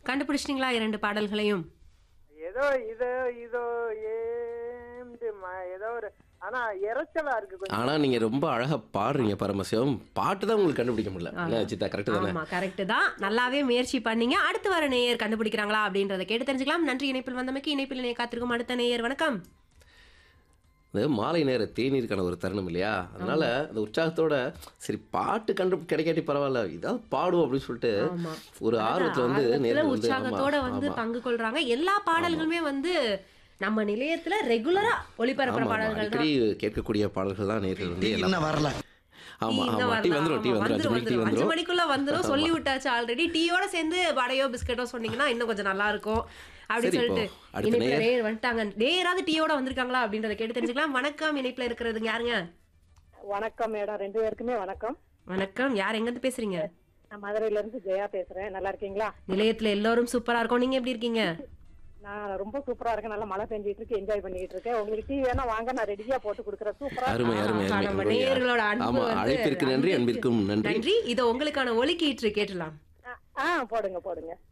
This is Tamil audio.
கண்டுபிடிச்சிட்டீங்களா இரண்டு பாடல்களையும் ஏதோ இதோ இதோ ஏம்டு ம- ஏதோ ஒரு ஆனா இறைச்சலா இருக்கு கொஞ்சம் ஆனா நீங்க ரொம்ப அழகா பாடுறீங்க பரமசிவம் பாட்டு தான் உங்களுக்கு கண்டுபிடிக்க முடியல என்ன சித்தா கரெக்ட் தானே ஆமா கரெக்ட் தான் நல்லாவே முயற்சி பண்ணீங்க அடுத்து வர நேயர் கண்டுபிடிக்கிறாங்களா அப்படின்றத கேட்டு தெரிஞ்சுக்கலாம் நன்றி இணைப்பில் வந்தமைக்கு இணைப்பில் இணைய காத்திருக்கும் அடுத்த நேயர் வணக்கம் இந்த மாலை நேர தேநீருக்கான ஒரு தருணம் இல்லையா அதனால அந்த உற்சாகத்தோட சரி பாட்டு கண்டு கிடைக்காட்டி பரவாயில்ல இதாவது பாடுவோம் அப்படின்னு சொல்லிட்டு ஆமா. ஒரு ஆர்வத்துல வந்து ஆர்வத்துல, நேரில் வந்து ஆமா, உற்சாகத்தோட வந்து ஆமா. பங்கு கொள்றாங்க எல்லா பாடல்களுமே வந்து நம்ம நிலையத்துல ரெகுலரா ஒளிபரப்புற ஆமா, ஆமா. பாடல்கள் தான் அடிக்கடி கேட்கக்கூடிய பாடல்கள் தான் நேர்கள் வந்து எல்லாம் இன்னும் வரல ஆமா டீ ஆமா இன்னும் டீ வரல. வந்துரும் டீ ஆமா, வந்துரும் அஞ்சு மணிக்கு டீ வந்துரும். அஞ்சு வந்துரும் மணிக்குள்ள வந்துரும் சொல்லி விட்டாச்சு ஆல்ரெடி டீயோட சேர்ந்து வடையோ பிஸ்கட்டோ சொன்னீங்கன்னா இன்னும் கொஞ்சம் நல்லா இருக்கும் அப்படின்னு சரி, இப்போ சொல்லிட்டு அடுத்த இணைப்புல நேயர். நேயர் வந்துட்டாங்க நேயராவது டீயோட வந்திருக்காங்களா அப்படின்றத கேட்டு தெரிஞ்சுக்கலாம் வணக்கம் இணைப்புல இருக்கிறதுங்க யாருங்க வணக்கம் மேடம் ரெண்டு பேருக்குமே வணக்கம் வணக்கம் யார் எங்க இருந்து பேசுறீங்க நான் மதுரையில இருந்து ஜெயா பேசுறேன் நல்லா இருக்கீங்களா நிலையத்துல எல்லாரும் சூப்பரா இருக்கும் நீங்க எப்படி இருக்கீங்க நான் ரொம்ப சூப்பரா இருக்கேன் நல்லா மழை பெஞ்சிட்டு இருக்கு என்ஜாய் பண்ணிட்டு இருக்கேன் உங்களுக்கு டீ வேணா வாங்க நான் ரெடியா போட்டு கொடுக்குறேன் சூப்பரா அருமை அருமை ஆஹா, அருமை நம்ம உங்களுடைய- நேயர்களோட அன்பு ஆமா வந்து அழைப்பிற்கு நன்றி அன்பிற்கும் நன்றி நன்றி இது உங்களுக்கான ஒலி கீற்று கேட்டலாம் ஆ போடுங்க போடுங்க